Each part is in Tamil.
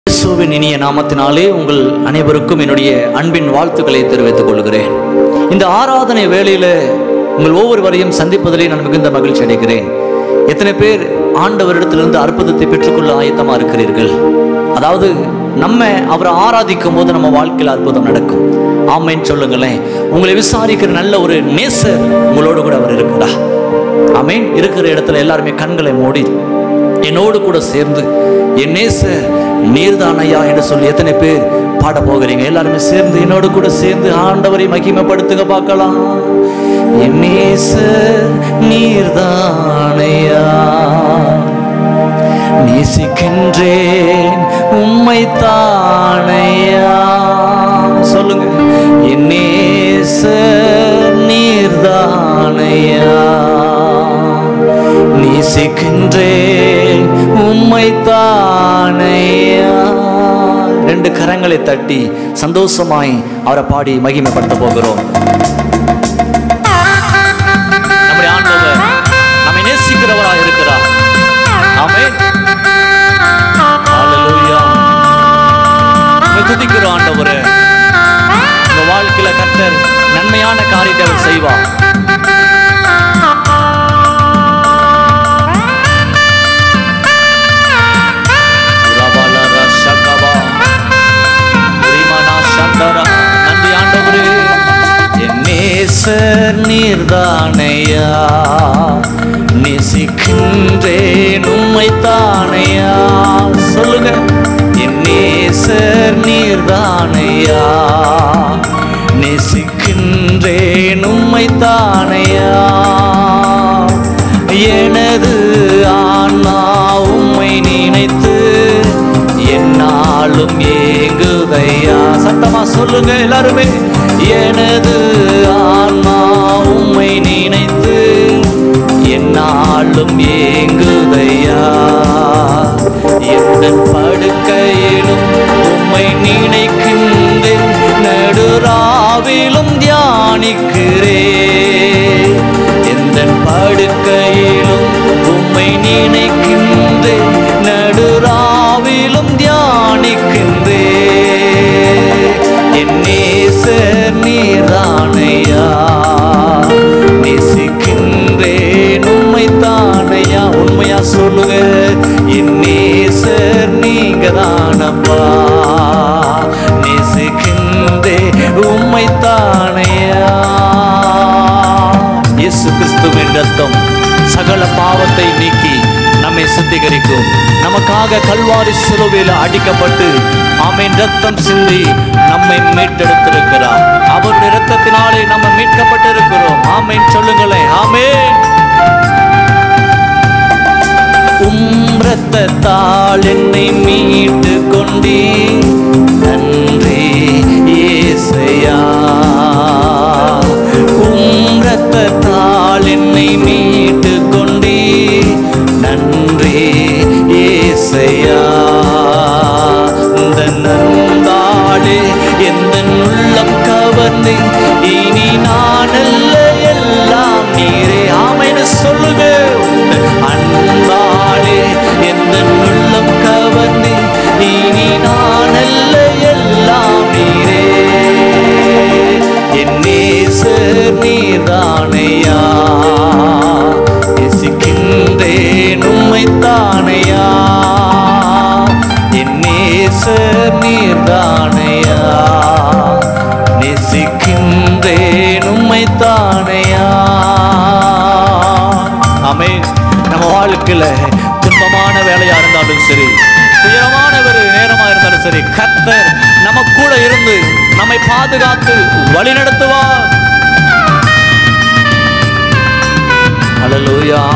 இயேசுவின் இனிய நாமத்தினாலே உங்கள் அனைவருக்கும் என்னுடைய அன்பின் வாழ்த்துக்களை தெரிவித்துக் கொள்கிறேன் இந்த ஆராதனை வேளையில உங்கள் ஒவ்வொருவரையும் சந்திப்பதிலே நான் மிகுந்த மகிழ்ச்சி அடைகிறேன் எத்தனை பேர் ஆண்டவரிடத்திலிருந்து அற்புதத்தை பெற்றுக்கொள்ள ஆயத்தமா இருக்கிறீர்கள் அதாவது நம்ம அவரை ஆராதிக்கும் போது நம்ம வாழ்க்கையில் அற்புதம் நடக்கும் ஆமைன்னு சொல்லுங்களேன் உங்களை விசாரிக்கிற நல்ல ஒரு நேசர் உங்களோடு கூட அவர் இருக்குடா ஆமேன் இருக்கிற இடத்துல எல்லாருமே கண்களை மூடி என்னோடு கூட சேர்ந்து என் நேசர் நீர்தானையா என்று சொல்லி எத்தனை பேர் பாட போகிறீங்க எல்லாருமே சேர்ந்து என்னோடு கூட சேர்ந்து ஆண்டவரை மகிமைப்படுத்துங்க பார்க்கலாம் என் நேசர் நீர்தானையா நேசிக்கின்றேன் உம்மை தானையா சொல்லுங்க என் நேசர் நீர்தானையா நேசிக்கின்றேன் உம்மை தானையா ரெண்டு கரங்களை தட்டி சந்தோஷமாய் அவரை பாடி மகிமைப்படுத்த போகிறோம் நம்முடைய ஆண்டவர் நம்மை நேசிக்கிறவராக இருக்கிறார் ஆமென் ஹalleluya உம்மை துதிக்கிறோம் ஆண்டவரே உங்க வாழ்க்கையில கர்த்தர் நன்மையான காரியத்தை அவர் செய்வார் உரபலர சகவா, உரிமனா சந்தரா. நன்றி ஆண்டவரே என் நேசர் நீர்தானையா நேசிக்கின்றேன் உம்மை தானையா சொல்லுங்க என் நேசர் நீர்தானையா நேசிக்கின்றேன் உம்மை தானையா எனது ஆன்மா உம்மை நினைத்து என்னாலும் ஏங்குதையா சத்தமா சொல்லுங்க எல்லாருமே எனது ஆன்மா உம்மை நினைத்து என்னாலும் ஏங்குதையா எந்த படுக்கையிலும் உம்மை நினைக்கின்றேன் நடுராவிலும் தியானிக்கிறேன் எந்த படுக்கையிலும் உம்மை நினைக்கின்றேன் நடுராவிலும் தியானிக்கின்றேன் என் நேசர் நீரானையா நேசிக்கின்றேன் உண்மை தானையா உண்மையா சொல்லுங்க என் நேசர் நீங்க தானப்பா நேசிக்கின்றே உண்மை தானையா இயேசு கிறிஸ்துவின் ரத்தம் சகல பாவத்தை நீக்கி நம்மை சுத்திகரிக்கும் நமக்காக கல்வாரி சிலுவையில் அடிக்கப்பட்டு ஆமென் ரத்தம் சிந்தி நம்மை மீட்டெடுத்திருக்கிறார் அவருடைய ரத்தத்தினாலே நம்ம மீட்கப்பட்டிருக்கிறோம் ஆமென் சொல்லுங்களேன் ஆமென் உம் ரத்தத்தால் என்னை மீட்டு கொண்டீ நன்றி ஏசையா உம் ரத்தத்தால் என்னை மீட்டு கொண்டீ நன்றி ஏசையா இந்த நந்தாளே எந்த உள்ளம் கவர்ந்து இனி நான் அல்ல எல்லாம் நீரே ஆமைன்னு சொல்லுங்க உந்த அன்பாளே எந்த உள்ளம் கவர்ந்து இனி நான் அல்ல எல்லாம் நீரே என் நேசர் நீர்தானையா நேசிக்கின்றேன் உம்மை தானையா என் நேசர் நீர்தானையா நேசிக்கின்றேன் உம்மை தானையா ஆமென் நம்ம வாழ்க்கையில துன்பமான வேலையா இருந்தாலும் சரி துயரமான ஒரு நேரமா இருந்தாலும் சரி கர்த்தர் நம்ம கூட இருந்து நம்மை பாதுகாத்து வழி நடத்துவார் ஹalleluya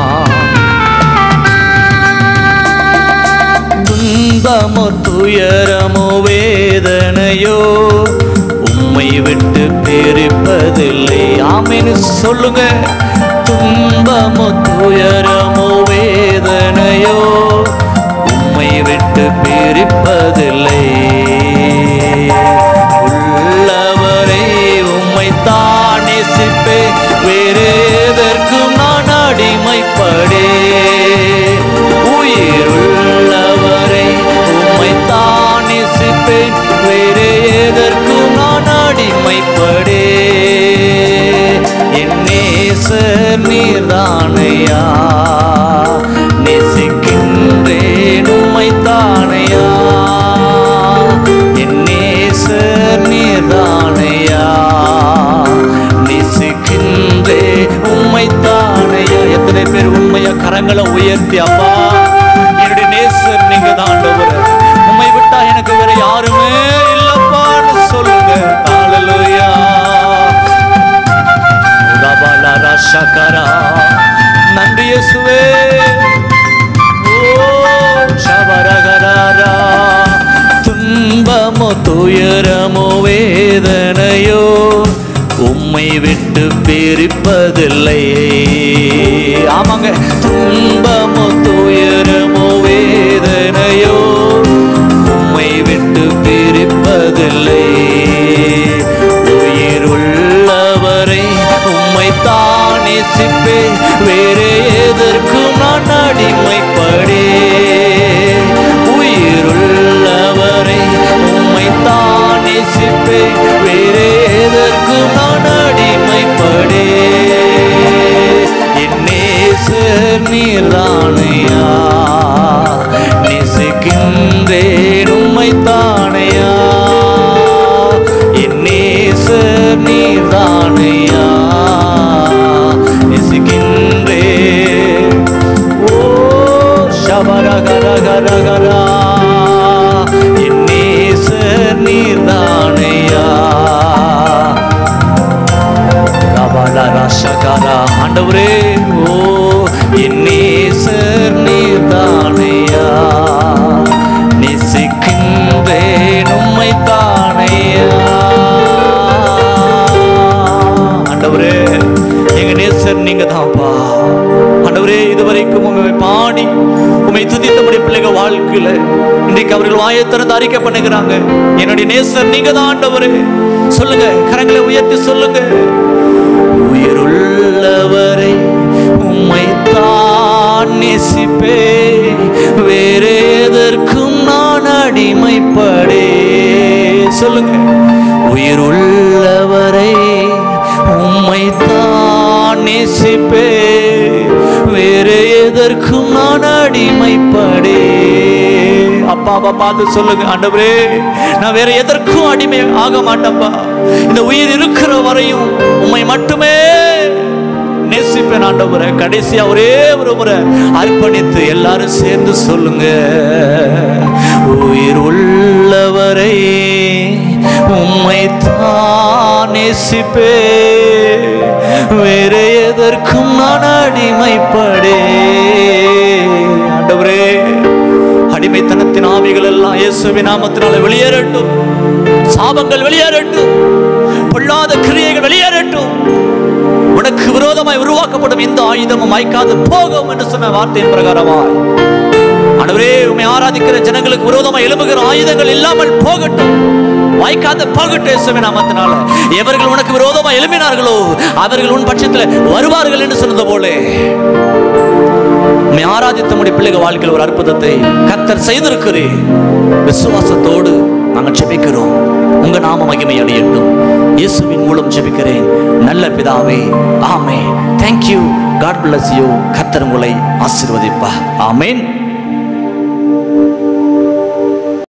துன்பமோ துயரமோ வேதனையோ உம்மை விட்டு பிரிப்பதில்லை ஆமென்னு சொல்லுங்க துன்பமோ துயரமோ வேதனையோ உம்மை விட்டு பிரிப்பதில்லை உள்ளவரை உம்மை தான் நேசிப்பே வேறு எதற்கும் நான் அடிமைப்படே உயிருள்ளவரை உம்மை தான் நேசர் நீர்தானையா நேசிக்கின்றே உம்மை தானையா எத்தனை பேர் உண்மையா கரங்களை உயர்த்தி அப்பா என்னுடைய நேசர் நீங்க தான் ஆண்டவர் உம்மை விட்டா எனக்கு வேற யாருமே இல்லப்பான்னு சொல்லுங்க ஹalleluya உலபல ரஷகரா நன்றி இயேசுவே ஓ ஷபரகராரா துன்பமோ துயரமோ வேதனையோ உம்மை விட்டு பிரிப்பதில்லை ஆமாங்க துன்பமோ துயரமோ வேதனையோ உம்மை விட்டு பிரிப்பதில்லை உயிருள்ளவரை உம்மை தான் நேசிப்பே வேறு எதற்கும் நான் அடிமைப்படே உயிருள்ளவரை உம்மை தான் நேசிப்பே வேறு எதற்கும் நான் அடிமைப்படே என் நேசர் நீர்தானையா நேசிக்கின்றேன் உம்மை தானையா என் நேசர் நீர்தானையா நேசிக்கின்றேன் ஓ ஷபரகரகரகரா என் நேசர் நீர்தானையா ரபலரஷகரா. ஆண்டவரே ஓ என் நேசர் நீர்தானையா நேசிக்கின்றேன் உம்மை தானையா ஆண்டவரே எங்க நேசர் நீங்க தான்ப்பா ஆண்டவரே இதுவரைக்கும் உண்மை பாடி உண்மை துதித்தபடி பிள்ளைங்க வாழ்க்கையில இன்றைக்கு அவர்கள் வாயை திறந்து அறிக்கை பண்ணுகிறாங்க என்னுடைய நேசர் நீங்க தான் ஆண்டவரே சொல்லுங்க கரங்களை உயர்த்தி சொல்லுங்க உயிருள்ளவரை உம்மை தான் நேசிப்பே வேறு எதற்கும் நான் அடிமைப்படே சொல்லுங்க உயிருள்ளவரை உம்மை தான் நேசிப்பே வேறு எதற்கும் நான் அடிமைப்படே அப்பாவை பார்த்து சொல்லுங்க ஆண்டவரே நான் வேற எதற்கும் அடிமை ஆக மாட்டேன்ப்பா இந்த உயிர் இருக்கிற வரையும் உம்மை மட்டுமே நேசிப்பேன் ஆண்டவரை கடைசியா ஒரே ஒரு முறை அர்ப்பணித்து எல்லாரும் சேர்ந்து சொல்லுங்க உயிர் உள்ளவரை உம்மை தான் நேசிப்பே வேற எதற்கும் நான் அடிமைப்படே ஆண்டவரே அடிமைத்தனத்தின் ஆவிகள் எல்லாம் இயேசுவின் நாமத்தினால வெளியேறட்டும் சாபங்கள் வெளியேறட்டும் பொல்லாத கிரியைகள் வெளியேறட்டும் உனக்கு விரோதமாய் உருவாக்கப்படும் இந்த ஆயுதமும் வாய்க்காது போகும் என்று சொன்ன வார்த்தையின் பிரகாரமாய் ஆண்டவரே உண்மை ஆராதிக்கிற ஜனங்களுக்கு விரோதமாய் எழும்புகிற ஆயுதங்கள் இல்லாமல் போகட்டும் வாய்க்காத போகட்டும் இயேசுவின் நாமத்தினால எவர்கள் உனக்கு விரோதமாய் எழும்பினார்களோ அவர்கள் உன் பட்சத்தில் வருவார்கள் என்று சொன்னது போலே உண்மை ஆராதித்த முடிய பிள்ளைகள் வாழ்க்கையில் ஒரு அற்புதத்தை கத்தர் செய்திருக்கிறேன் விசுவாசத்தோடு நாங்கள் ஜெபிக்கிறோம் உங்க நாம மகிமை அடையட்டும் இயேசுவின் மூலம் ஜெபிக்கிறேன் நல்ல பிதாவே ஆமே தேங்க்யூ காட் bless யூ கத்தர் உங்களை ஆசீர்வதிப்பா ஆமேன்